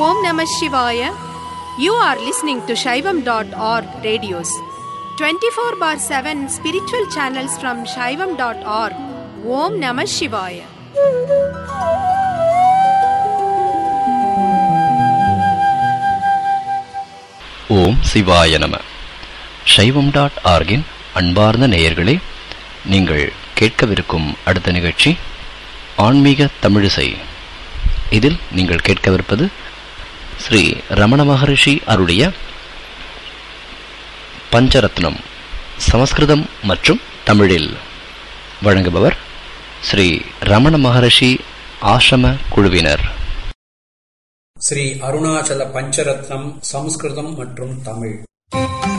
Om Namah Shivaya. You are listening to Shaivam.org radios. 24 bar 7 spiritual channels from Shaivam.org. Om Namah Shivaya. ஓம் சிவாய நம சைவம் dot ஆர்கின் அன்பார்ந்த நேயர்களே நீங்கள் கேட்கவிருக்கும் அடுத்த நிகழ்ச்சி ஆன்மீக தமிழிசை இதில் நீங்கள் கேட்கவிருப்பது ஸ்ரீ ரமண மகரிஷி அருடைய பஞ்சரத்னம் சமஸ்கிருதம் மற்றும் தமிழில் வழங்குபவர் ஸ்ரீ ரமண மகரிஷி ஆசிரம குழுவினர் ஸ்ரீ அருணாச்சல பஞ்சரத்னம் சமஸ்கிருதம் மற்றும் தமிழ்